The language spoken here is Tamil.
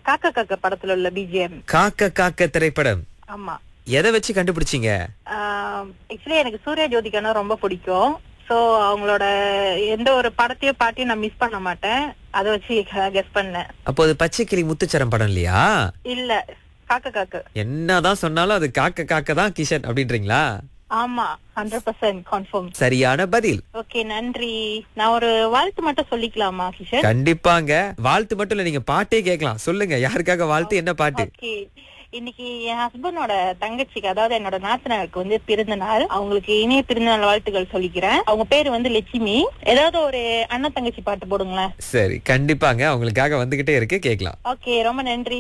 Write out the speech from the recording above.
காக்கா காக்கா படத்துல உள்ள பிஜிஎம் காக்க காக்க திரைப்படம் ஆமா எதை வச்சு கண்டுபிடிச்சீங்க ஆக்சுவலி எனக்கு சூர்யா ஜோதிகானா ரொம்ப பிடிக்கும் சோ அவங்களோட எந்த ஒரு படத்தையும் பாட்டையும் நான் மிஸ் பண்ண மாட்டேன் அதை வச்சு கெஸ் பண்ணேன் அப்போ அது பச்சை கிளி முத்துச்சரம் படம் இல்லையா இல்ல காக்கா காக்கு என்னதான் சொன்னாலும் அது காக்க காக்க தான் கிஷன் அப்படின்றீங்களா ஆமா ஹண்ட்ரட் பர்சன்ட் கன்ஃபார்ம் சரியான பதில் ஓகே நன்றி நான் ஒரு வாழ்த்து மட்டும் சொல்லிக்கலாமா கிஷன் கண்டிப்பாங்க வாழ்த்து மட்டும் இல்ல நீங்க பாட்டே கேட்கலாம் சொல்லுங்க யாருக்காக வாழ்த்து என்ன பாட்டு ஓகே இன்னைக்கு என் ஹஸ்பண்டோட தங்கச்சிக்கு அதாவது என்னோட நாத்தனாருக்கு வந்து பிறந்த நாள் அவங்களுக்கு இனிய பிறந்த நாள் வாழ்த்துக்கள் சொல்லிக்கிறேன் அவங்க பேரு வந்து லட்சுமி ஏதாவது ஒரு அண்ணன் தங்கச்சி பாட்டு போடுங்களேன் சரி கண்டிப்பாங்க அவங்களுக்காக வந்துகிட்டே இருக்கு கேட்கலாம் ஓகே ரொம்ப நன்றி